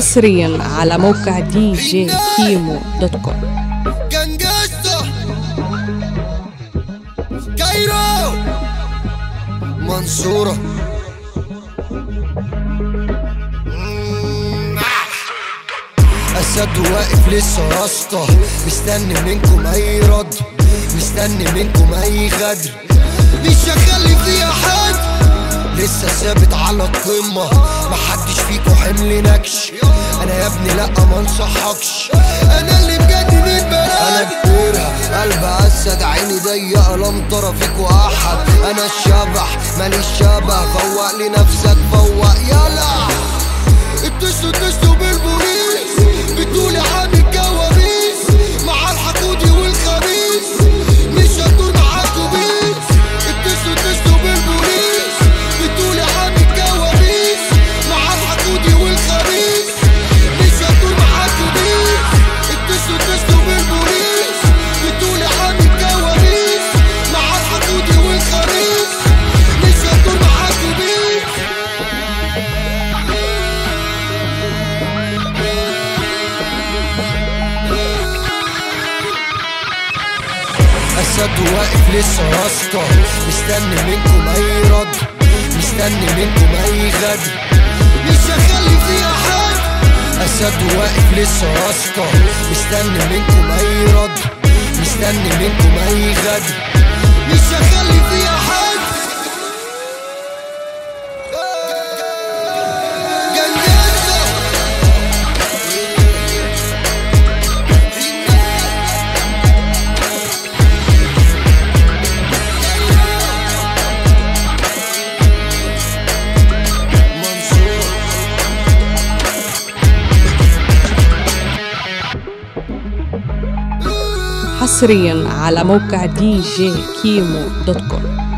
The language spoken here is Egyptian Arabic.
حصريا على موقع دي جي كيمو دوت كوم جنجسة كايرو منصورة مم، آه. أسد واقف لسه يا اسطى مستني منكم أي رد مستني منكم أي غدر مش هخلي فيها حد لسه ثابت على القمة محدش فيكو حمل نكش انا يا ابني لا ما انصحكش انا اللي بجد مين بلاش انا كبيرها قلب اسد عيني ضيقة لم ترى فيكو احد انا الشبح ماليش شبه فوق لنفسك فوق يلا اتصلوا اتصلوا بالبوليس بتقولي عن الكوابيس مع الحقودي والخبيث مش هتدور معاكوا بيس اتصلوا اتصلوا بالبوليس بتقولي عن الكوابيس مع الحقودي والخبيث مش هتدور معاكوا بيس اتصلوا اتصلوا بالبوليس بتقولي عن الكوابيس مع الحقودي والخبيث مش هتدور معاكوا بيس اسد واقف لسه يا اسطى مستني منكم اي رد مستني منكم اي غدر مش هخلي فيها حد اسد واقف لسه يا اسطى مستني منكم اي رد مستني منكم اي غدر مش هخلي فيها حد جنجسة منصور حصريا على موقع دي جي كيمو دوت كوم